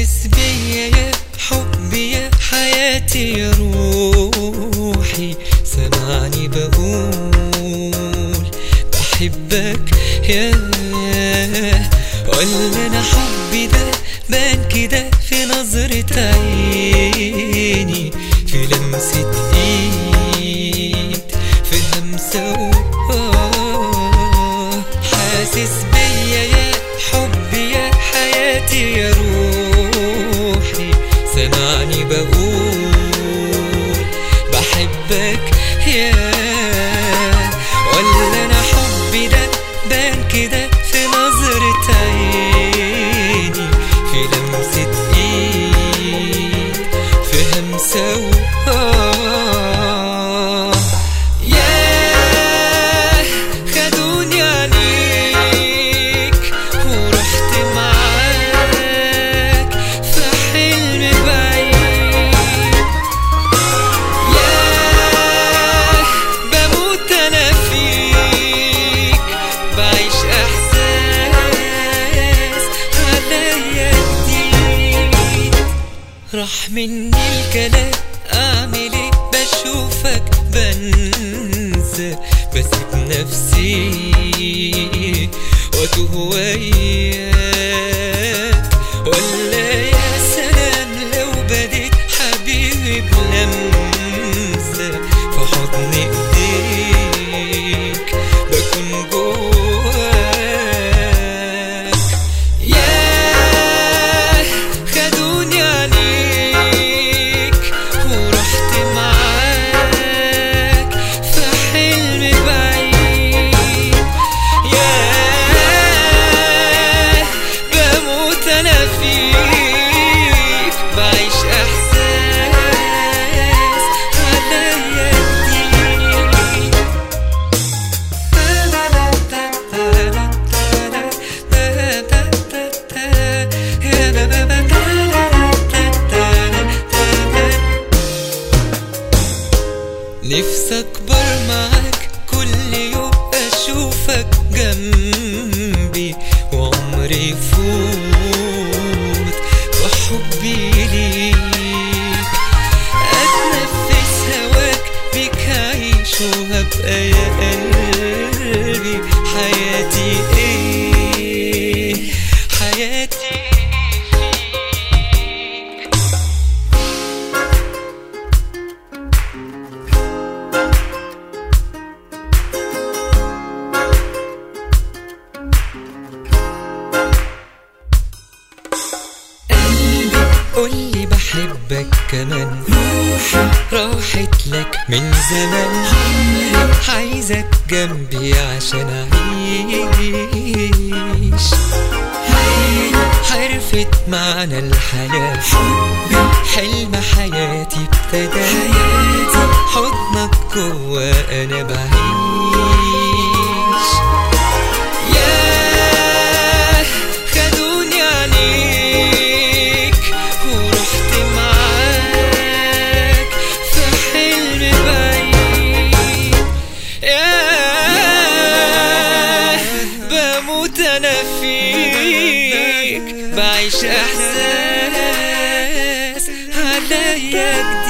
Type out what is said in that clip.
حاسس بيا يا حبي يا حياتي يا روحي سمعني بقول بحبك يا ولا انا حبي ده بان كده في نظرة عيني في لمسة ايد في همسة وآه حاسس بيا يا حبي يا حياتي يا روحي سمعني بقول بحبك يا ولا انا حبي ده بان كده في نظرة عيني في لمسة ايد في همسة وآه ياه خدوني عليك ورحت معاك في حلم بعيد ياه بموت انا فيك بعيش احساس عليا جديد راح مني الكلام اعمل ايه بشوفك بنسى بسيب نفسي واتوه وياك ولا يا سلام لو بديت حبيبي بلمسة في حضن ايديك بكون جواك ياه خدوني عليك ورحت معاك في حلم بعيد ياه بموت انا فيك بعيش احساس عليا جديد نفسي اكبر معاك كل يوم اشوفك جنبي وعمري يفوت وحبي ليك اتنفس هواك بيك هعيش وهبقى يا قلبي حياتي ايه حياتي فيك قلبي قولي بحبك كمان روحي راحت لك من زمان عايزك جنبي عشان اعيش عرفت معنى الحياة حلم حياتي ابتدى حضنك جوا انا بعيش ياه خدوني عليك ورحت معاك في حلم بعيد ياه بموت انا فيك بعيش احساس عليا جديد